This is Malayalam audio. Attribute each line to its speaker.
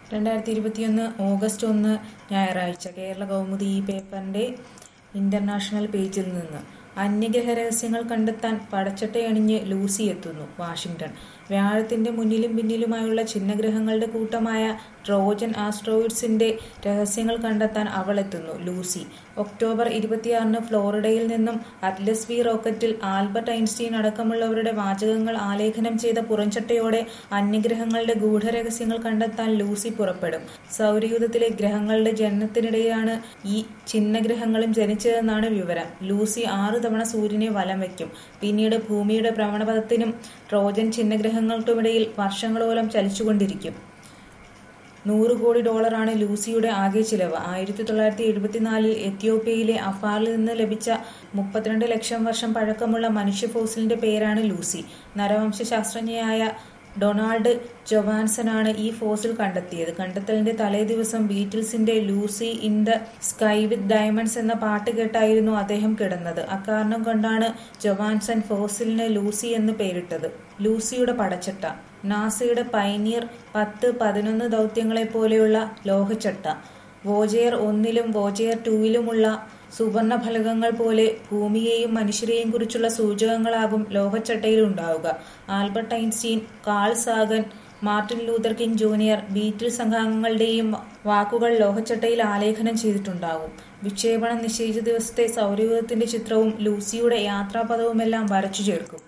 Speaker 1: രണ്ടായിരത്തി ഇരുപത്തിയൊന്ന് ഓഗസ്റ്റ് ഒന്ന് ഞായറാഴ്ച കേരള കൗമുദി ഈ പേപ്പറിന്റെ ഇന്റർനാഷണൽ പേജിൽ നിന്ന് അന്യഗ്രഹ രഹസ്യങ്ങൾ കണ്ടെത്താൻ പടച്ചട്ടയണിഞ്ഞ് ലൂസി എത്തുന്നു വാഷിംഗ്ടൺ വ്യാഴത്തിന്റെ മുന്നിലും പിന്നിലുമായുള്ള ചിഹ്നഗ്രഹങ്ങളുടെ കൂട്ടമായ ട്രോജൻ ആസ്ട്രോയിഡ്സിന്റെ രഹസ്യങ്ങൾ കണ്ടെത്താൻ അവൾ എത്തുന്നു ലൂസി ഒക്ടോബർ ഇരുപത്തിയാറിന് ഫ്ലോറിഡയിൽ നിന്നും അറ്റ്ലസ് വി റോക്കറ്റിൽ ആൽബർട്ട് ഐൻസ്റ്റീൻ അടക്കമുള്ളവരുടെ വാചകങ്ങൾ ആലേഖനം ചെയ്ത പുറംചട്ടയോടെ അന്യഗ്രഹങ്ങളുടെ ഗൂഢരഹസ്യങ്ങൾ കണ്ടെത്താൻ ലൂസി പുറപ്പെടും സൗരയൂഥത്തിലെ ഗ്രഹങ്ങളുടെ ജനനത്തിനിടെയാണ് ഈ ചിഹ്നഗ്രഹങ്ങളും ജനിച്ചതെന്നാണ് വിവരം ലൂസി ആറു തവണ സൂര്യനെ വലം വയ്ക്കും പിന്നീട് ഭൂമിയുടെ ഭ്രമണപഥത്തിനും ട്രോജൻ ചിഹ്നഗ്രഹങ്ങൾക്കുമിടയിൽ വർഷങ്ങളോളം ചലിച്ചുകൊണ്ടിരിക്കും നൂറ് കോടി ഡോളറാണ് ലൂസിയുടെ ആകെ ചിലവ് ആയിരത്തി തൊള്ളായിരത്തി എഴുപത്തിനാലിൽ എത്യോപ്യയിലെ അഫാറിൽ നിന്ന് ലഭിച്ച മുപ്പത്തിരണ്ട് ലക്ഷം വർഷം പഴക്കമുള്ള മനുഷ്യ ഫോസിലിന്റെ പേരാണ് ലൂസി നരവംശ ശാസ്ത്രജ്ഞയായ ഡൊണാൾഡ് ജൊവാൻസനാണ് ഈ ഫോസിൽ കണ്ടെത്തിയത് കണ്ടെത്തലിന്റെ തലേ ദിവസം ബീറ്റിൽസിന്റെ Lucy in the sky with diamonds എന്ന പാട്ട് കേട്ടായിരുന്നു അദ്ദേഹം കിടന്നത് അക്കാരണം കൊണ്ടാണ് ജൊവാൻസൺ ഫോസിലിന് ലൂസി എന്ന് പേരിട്ടത് ലൂസിയുടെ പടച്ചട്ട നാസയുടെ പൈനിയർ പത്ത് പതിനൊന്ന് ദൗത്യങ്ങളെ പോലെയുള്ള ലോഹച്ചട്ട വോജയർ ഒന്നിലും വോജയർ ടൂവിലുമുള്ള സുവർണ ഫലകങ്ങൾ പോലെ ഭൂമിയെയും മനുഷ്യരെയും കുറിച്ചുള്ള സൂചകങ്ങളാകും ലോഹച്ചട്ടയിൽ ഉണ്ടാവുക Albert Einstein Carl Sagan Martin Luther King Junior Beatles സംഘാംഗങ്ങളുടെയും വാക്കുകൾ ലോഹച്ചട്ടയിൽ ആലേഖനം ചെയ്തിട്ടുണ്ടാകും വിക്ഷേപണം നിശ്ചയിച്ച ദിവസത്തെ സൗരയൂഥത്തിന്റെ ചിത്രവും ലൂസിയുടെ യാത്രാപഥവുമെല്ലാം വരച്ചു ചേർക്കും